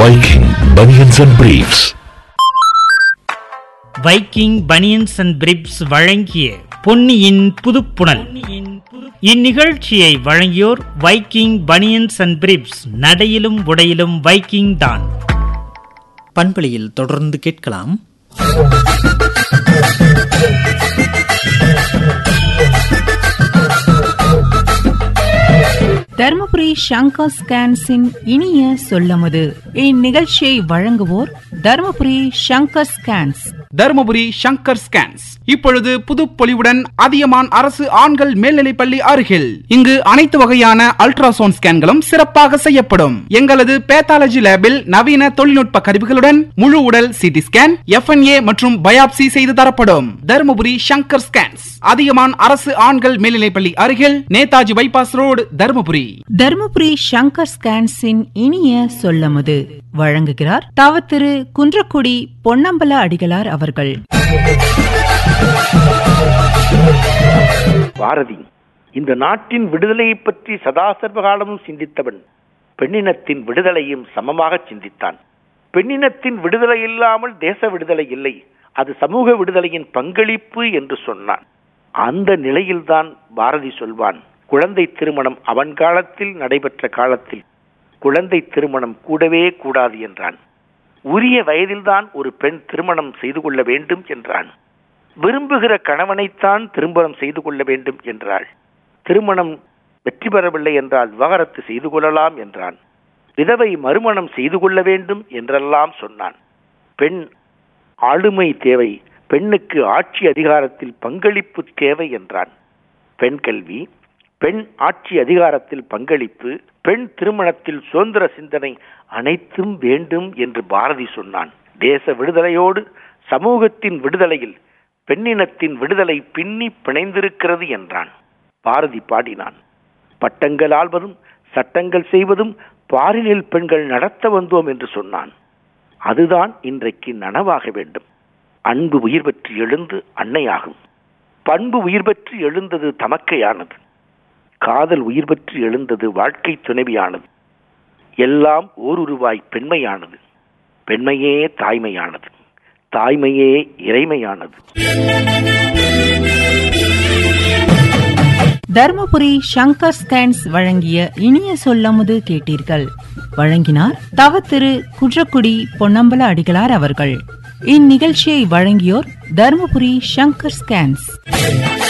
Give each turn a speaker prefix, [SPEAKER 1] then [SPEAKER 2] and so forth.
[SPEAKER 1] Viking Bunions and Briefs.
[SPEAKER 2] Viking baniyans and briefs வழங்கிய பொன்னியின் புதுப்புணல் இந்நிகழ்ச்சியை வழங்கியோர் வைக்கிங் பனியன்ஸ் அண்ட் பிரிப்ஸ் நடையிலும் உடையிலும் வைக்கிங் தான்
[SPEAKER 3] பண்பலையில் தொடர்ந்து கேட்கலாம்
[SPEAKER 4] தருமபுரி சங்கர் ஸ்கேன்ஸின் இனிய சொல்லமுது இந்நிகழ்ச்சியை வழங்குவோர் தருமபுரி சங்கர் ஸ்கேன்ஸ்
[SPEAKER 5] தருமபுரி சங்கர் ஸ்கேன்ஸ் இப்பொழுது புதுப்பொலிவுடன் அதியமான் அரசு ஆண்கள் மேல்நிலைப்பள்ளி அருகில் இங்கு அனைத்து வகையான அல்ட்ராசவுண்ட் ஸ்கேன்களும் சிறப்பாக செய்யப்படும் எங்களது பேத்தாலஜி லேபில் நவீன தொழில்நுட்ப கருவிகளுடன் முழு உடல் சிடி ஸ்கேன் எஃப்என்ஏ மற்றும் பயாப்சி செய்து தரப்படும் தருமபுரி சங்கர் ஸ்கேன்ஸ் அதியமான் அரசு ஆண்கள் மேல்நிலைப்பள்ளி அருகில் நேதாஜி பைபாஸ் ரோடு தருமபுரி
[SPEAKER 4] தருமபுரி சங்கர் ஸ்கேன்ஸின் இனிய சொல்லமுது வழங்குகிறார் தவ திரு குன்றக்குடி பொன்னம்பல அடிகளார் அவர்கள்
[SPEAKER 6] பாரதி இந்த நாட்டின் விடுதலையை பற்றி சதாசர்வ காலமும் சிந்தித்தவன் பெண்ணினத்தின் விடுதலையும் சமமாக சிந்தித்தான் பெண்ணினத்தின் விடுதலை இல்லாமல் தேச விடுதலை இல்லை அது சமூக விடுதலையின் பங்களிப்பு என்று சொன்னான் அந்த நிலையில்தான் பாரதி சொல்வான் குழந்தை திருமணம் அவன் காலத்தில் நடைபெற்ற காலத்தில் குழந்தை திருமணம் கூடவே கூடாது என்றான் உரிய வயதில்தான் ஒரு பெண் திருமணம் செய்து கொள்ள வேண்டும் என்றான் விரும்புகிற கணவனைத்தான் திருமணம் செய்து கொள்ள வேண்டும் என்றாள் திருமணம் வெற்றி பெறவில்லை என்றால் விவாகரத்து செய்து கொள்ளலாம் என்றான் விதவை மறுமணம் செய்து கொள்ள வேண்டும் என்றெல்லாம் சொன்னான் பெண் ஆளுமை தேவை பெண்ணுக்கு ஆட்சி அதிகாரத்தில் பங்களிப்பு தேவை என்றான் பெண் கல்வி பெண் ஆட்சி அதிகாரத்தில் பங்களிப்பு பெண் திருமணத்தில் சுதந்திர சிந்தனை அனைத்தும் வேண்டும் என்று பாரதி சொன்னான் தேச விடுதலையோடு சமூகத்தின் விடுதலையில் பெண்ணினத்தின் விடுதலை பின்னி பிணைந்திருக்கிறது என்றான் பாரதி பாடினான் பட்டங்கள் ஆள்வதும் சட்டங்கள் செய்வதும் பாரினில் பெண்கள் நடத்த வந்தோம் என்று சொன்னான் அதுதான் இன்றைக்கு நனவாக வேண்டும் அன்பு உயிர் பெற்று எழுந்து அன்னையாகும் பண்பு உயிர் பெற்று எழுந்தது தமக்கையானது காதல் உயிர் பெற்று எழுந்தது வாழ்க்கை துணைவியானது எல்லாம் ஓருருவாய் பெண்மையானது பெண்மையே தாய்மையானது தாய்மையே இறைமையானது
[SPEAKER 4] தருமபுரி சங்கர் ஸ்கேன்ஸ் வழங்கிய இனிய சொல்லமுது கேட்டீர்கள் வழங்கினார் தவ திரு குன்றக்குடி பொன்னம்பல அடிகளார் அவர்கள் இந்நிகழ்ச்சியை வழங்கியோர் தருமபுரி சங்கர் ஸ்கேன்ஸ்